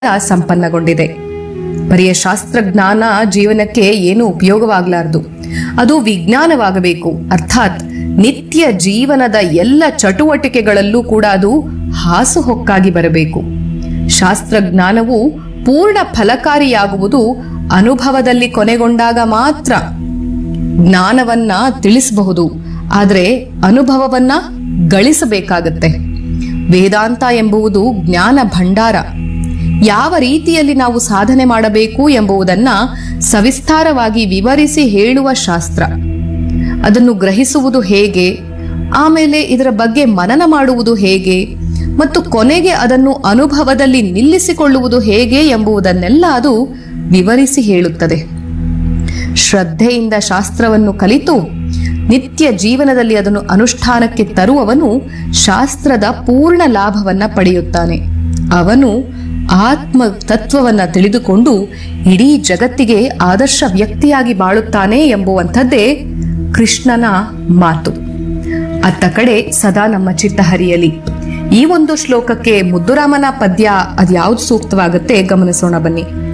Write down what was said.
ಸಂಪನ್ನಗೊಂಡಿದೆ ಬರಿಯ ಶಾಸ್ತ್ರಜ್ಞಾನ ಜೀವನಕ್ಕೆ ಏನು ಉಪಯೋಗವಾಗಲಾರದು ಅದು ವಿಜ್ಞಾನವಾಗಬೇಕು ಅರ್ಥಾತ್ ನಿತ್ಯ ಜೀವನದ ಎಲ್ಲ ಚಟುವಟಿಕೆಗಳಲ್ಲೂ ಕೂಡ ಅದು ಹಾಸುಹೊಕ್ಕಾಗಿ ಬರಬೇಕು ಶಾಸ್ತ್ರಜ್ಞಾನವು ಪೂರ್ಣ ಫಲಕಾರಿಯಾಗುವುದು ಅನುಭವದಲ್ಲಿ ಕೊನೆಗೊಂಡಾಗ ಮಾತ್ರ ಜ್ಞಾನವನ್ನ ತಿಳಿಸಬಹುದು ಆದರೆ ಅನುಭವವನ್ನ ಗಳಿಸಬೇಕಾಗತ್ತೆ ವೇದಾಂತ ಎಂಬುವುದು ಜ್ಞಾನ ಭಂಡಾರ ಯಾವ ರೀತಿಯಲ್ಲಿ ನಾವು ಸಾಧನೆ ಮಾಡಬೇಕು ಎಂಬುದನ್ನ ಸವಿಸ್ತಾರವಾಗಿ ವಿವರಿಸಿ ಹೇಳುವ ಶಾಸ್ತ್ರ ಅದನ್ನು ಗ್ರಹಿಸುವುದು ಹೇಗೆ ಆಮೇಲೆ ಇದರ ಬಗ್ಗೆ ಮನನ ಮಾಡುವುದು ಹೇಗೆ ಮತ್ತು ಕೊನೆಗೆ ಅದನ್ನು ಅನುಭವದಲ್ಲಿ ನಿಲ್ಲಿಸಿಕೊಳ್ಳುವುದು ಹೇಗೆ ಎಂಬುದನ್ನೆಲ್ಲ ಅದು ವಿವರಿಸಿ ಹೇಳುತ್ತದೆ ಶ್ರದ್ಧೆಯಿಂದ ಶಾಸ್ತ್ರವನ್ನು ಕಲಿತು ನಿತ್ಯ ಜೀವನದಲ್ಲಿ ಅದನ್ನು ಅನುಷ್ಠಾನಕ್ಕೆ ತರುವವನು ಶಾಸ್ತ್ರದ ಪೂರ್ಣ ಲಾಭವನ್ನ ಪಡೆಯುತ್ತಾನೆ ಅವನು ಆತ್ಮ ತತ್ವವನ್ನ ತಿಳಿದುಕೊಂಡು ಇಡೀ ಜಗತ್ತಿಗೆ ಆದರ್ಶ ವ್ಯಕ್ತಿಯಾಗಿ ಬಾಳುತ್ತಾನೆ ಎಂಬುವಂಥದ್ದೇ ಕೃಷ್ಣನ ಮಾತು ಅತ್ತ ಕಡೆ ಸದಾ ನಮ್ಮ ಚಿತ್ತ ಹರಿಯಲಿ ಈ ಒಂದು ಶ್ಲೋಕಕ್ಕೆ ಮುದ್ದುರಾಮನ ಪದ್ಯ ಅದ್ಯಾವ್ದು ಸೂಕ್ತವಾಗುತ್ತೆ ಗಮನಿಸೋಣ ಬನ್ನಿ